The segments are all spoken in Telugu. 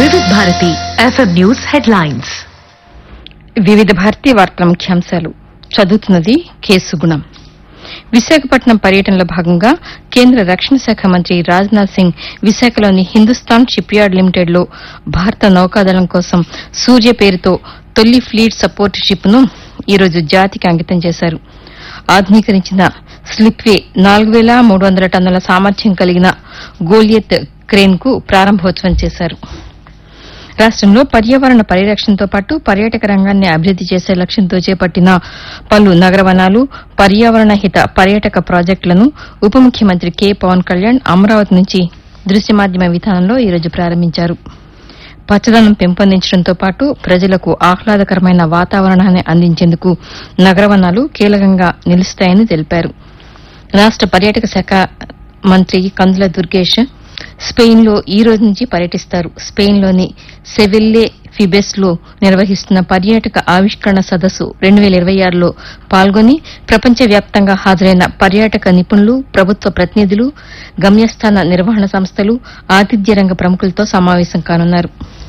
వివిధ భారతి ఎఫ్ఎం న్యూస్ హెడ్లైన్స్ వివిధ భారతీయ వార్తల ముఖ్యాంశాలు చదువుతున్నది కేసు గుణం విశాఖపట్నం పర్యటనలో భాగంగా కేంద్ర రక్షణ శాఖ మంత్రి రాజ్నాథ్ సింగ్ విశాఖలోని హిందుస్థాన్ షిప్ యార్డ్ లిమిటెడ్ లో భారత నౌకాదళం కోసం సూర్య పేరుతో తొలి ఫ్లీట్ సపోర్ట్ షిప్ ను ఈరోజు జాతికి అంకితం చేశారు ఆధునీకరించిన స్లిప్వే నాలుగు వేల మూడు వందల టన్నుల సామర్థ్యం కలిగిన గోలియత్ క్రేన్ కు ప్రారంభోత్సవం చేశారు రాష్టంలో పర్యావరణ పరిరక్షణతో పాటు పర్యాటక రంగాన్ని అభివృద్ది చేసే లక్ష్యంతో చేపట్టిన పలు నగరవనాలు పర్యావరణ హిత పర్యాటక ప్రాజెక్టులను ఉప ముఖ్యమంత్రి కె పవన్ కళ్యాణ్ అమరావతి నుంచి దృశ్య మాధ్యమ విధానంలో ఈరోజు ప్రారంభించారు పచ్చదనం పెంపొందించడంతో పాటు ప్రజలకు ఆహ్లాదకరమైన వాతావరణాన్ని అందించేందుకు నగరవనాలు కీలకంగా నిలుస్తాయని తెలిపారు రాష్ట పర్యాటక శాఖ మంత్రి కందుల దుర్గేష్ స్పెయిన్ లో ఈ రోజు నుంచి పర్యటిస్తారు స్పెయిన్ లోని సెవిల్లే ఫిబెస్ లో నిర్వహిస్తున్న పర్యాటక ఆవిష్కరణ సదస్సు రెండు వేల ఇరవై ఆరులో పాల్గొని ప్రపంచవ్యాప్తంగా హాజరైన పర్యాటక నిపుణులు ప్రభుత్వ ప్రతినిధులు గమ్యస్థాన నిర్వహణ సంస్థలు ఆతిథ్య రంగ ప్రముఖులతో సమావేశం కానున్నారు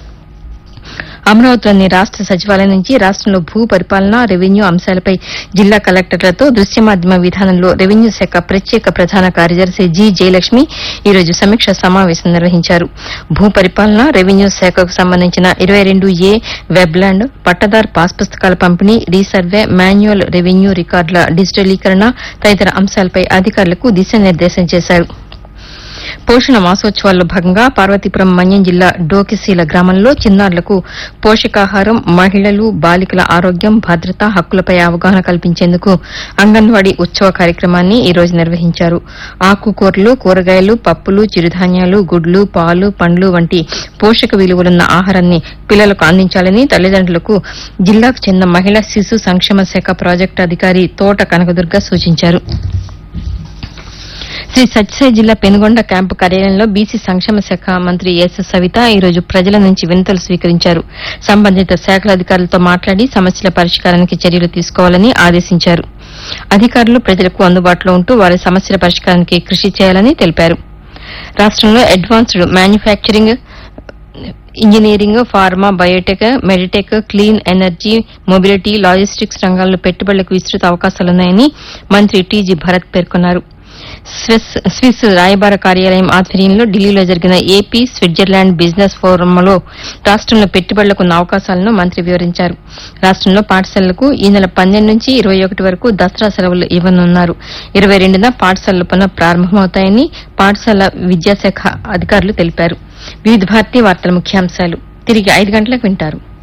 అమరావతిలోని రాష్ట సచివాలయం నుంచి రాష్టంలో భూ పరిపాలన రెవెన్యూ అంశాలపై జిల్లా కలెక్టర్లతో దృశ్య మాధ్యమ విధానంలో రెవెన్యూ శాఖ ప్రత్యేక ప్రధాన కార్యదర్శి జి జయలక్ష్మి ఈరోజు సమీక్ష సమావేశం నిర్వహించారు భూ పరిపాలన రెవెన్యూ శాఖకు సంబంధించిన ఇరవై రెండు ఏ వెబ్లాండ్ పట్టదార్ పాస్ పుస్తకాల పంపిణీ రీసర్వే మాన్యువల్ రెవెన్యూ రికార్డుల డిజిటలీకరణ తదితర అంశాలపై అధికారులకు దిశానిర్దేశం చేశారు పోషణ మాసోత్సవాల్లో భాగంగా పార్వతీపురం మన్యం జిల్లా డోకిసీల గ్రామంలో చిన్నారులకు పోషకాహారం మహిళలు బాలికల ఆరోగ్యం భద్రత హక్కులపై అవగాహన కల్పించేందుకు అంగన్వాడీ ఉత్సవ కార్యక్రమాన్ని ఈ రోజు నిర్వహించారు ఆకుకూరలు కూరగాయలు పప్పులు చిరుధాన్యాలు గుడ్లు పాలు పండ్లు వంటి పోషక విలువలున్న ఆహారాన్ని పిల్లలకు అందించాలని తల్లిదండ్రులకు జిల్లాకు చెందిన మహిళా శిశు సంక్షేమ శాఖ ప్రాజెక్టు అధికారి తోట కనకదుర్గ సూచించారు శ్రీ సత్యసాయి జిల్లా పెనుగొండ క్యాంపు కార్యాలయంలో బీసీ సంక్షేమ శాఖ మంత్రి ఎస్ సవిత ఈ రోజు ప్రజల నుంచి వినతులు స్వీకరించారు సంబంధిత శాఖల అధికారులతో మాట్లాడి సమస్యల పరిష్కారానికి చర్యలు తీసుకోవాలని ఆదేశించారు అధికారులు ప్రజలకు అందుబాటులో ఉంటూ వారి సమస్యల పరిష్కారానికి కృషి చేయాలని తెలిపారు రాష్టంలో advanced manufacturing engineering pharma biotech meditech clean energy mobility logistics రంగాల్లో పెట్టుబడులకు విస్తృత అవకాశాలున్నాయని మంత్రి టీజీ భరత్ పేర్కొన్నారు స్విస్ స్విస్ రాయబార కార్యాలయం ఆధ్వర్యంలో ఢిల్లీలో జరిగిన ఏపీ స్విట్జర్లాండ్ బిజినెస్ ఫోరంలో రాష్టంలో పెట్టుబడులకు ఉన్న అవకాశాలను మంత్రి వివరించారు రాష్టంలో పాఠశాలలకు ఈ నెల పన్నెండు నుంచి ఇరవై ఒకటి వరకు దసరా సెలవులు ఇవ్వనున్నారు ఇరవై రెండున పాఠశాలలు పునః ప్రారంభమవుతాయని పాఠశాల విద్యాశాఖ అధికారులు తెలిపారు వివిధ భారతీయ వార్తల ముఖ్యాంశాలు తిరిగి ఐదు గంటలకు వింటారు